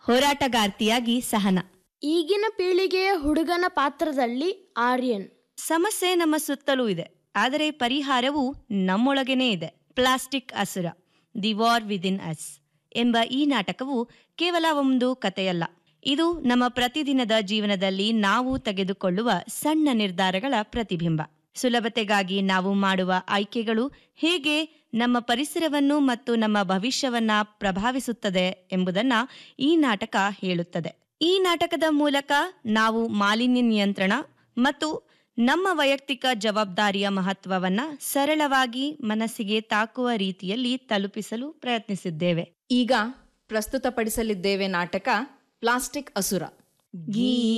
ಹೋರಾಟಗಾರ್ತಿಯಾಗಿ ಸಹನ ಈಗಿನ ಪೀಳಿಗೆಯ ಹುಡುಗನ ಪಾತ್ರದಲ್ಲಿ ಆರ್ಯನ್ ಸಮಸ್ಯೆ ನಮ್ಮ ಸುತ್ತಲೂ ಇದೆ ಆದರೆ ಪರಿಹಾರವು ನಮ್ಮೊಳಗೇನೇ ಇದೆ ಪ್ಲಾಸ್ಟಿಕ್ ಅಸುರ ದಿ ವಾರ್ ವಿದಿನ್ ಅಸ್ ಎಂಬ ಈ ನಾಟಕವು ಕೇವಲ ಒಂದು ಕಥೆಯಲ್ಲ ಇದು ನಮ್ಮ ಪ್ರತಿದಿನದ ಜೀವನದಲ್ಲಿ ನಾವು ತೆಗೆದುಕೊಳ್ಳುವ ಸಣ್ಣ ನಿರ್ಧಾರಗಳ ಪ್ರತಿಬಿಂಬ ಸುಲಭತೆಗಾಗಿ ನಾವು ಮಾಡುವ ಆಯ್ಕೆಗಳು ಹೇಗೆ ನಮ್ಮ ಪರಿಸರವನ್ನು ಮತ್ತು ನಮ್ಮ ಭವಿಷ್ಯವನ್ನ ಪ್ರಭಾವಿಸುತ್ತದೆ ಎಂಬುದನ್ನ ಈ ನಾಟಕ ಹೇಳುತ್ತದೆ ಈ ನಾಟಕದ ಮೂಲಕ ನಾವು ಮಾಲಿನ್ಯ ನಿಯಂತ್ರಣ ಮತ್ತು ನಮ್ಮ ವೈಯಕ್ತಿಕ ಜವಾಬ್ದಾರಿಯ ಮಹತ್ವವನ್ನ ಸರಳವಾಗಿ ಮನಸ್ಸಿಗೆ ತಾಕುವ ರೀತಿಯಲ್ಲಿ ತಲುಪಿಸಲು ಪ್ರಯತ್ನಿಸಿದ್ದೇವೆ ಈಗ ಪ್ರಸ್ತುತಪಡಿಸಲಿದ್ದೇವೆ ನಾಟಕ ಪ್ಲಾಸ್ಟಿಕ್ ಅಸುರ ಗೀ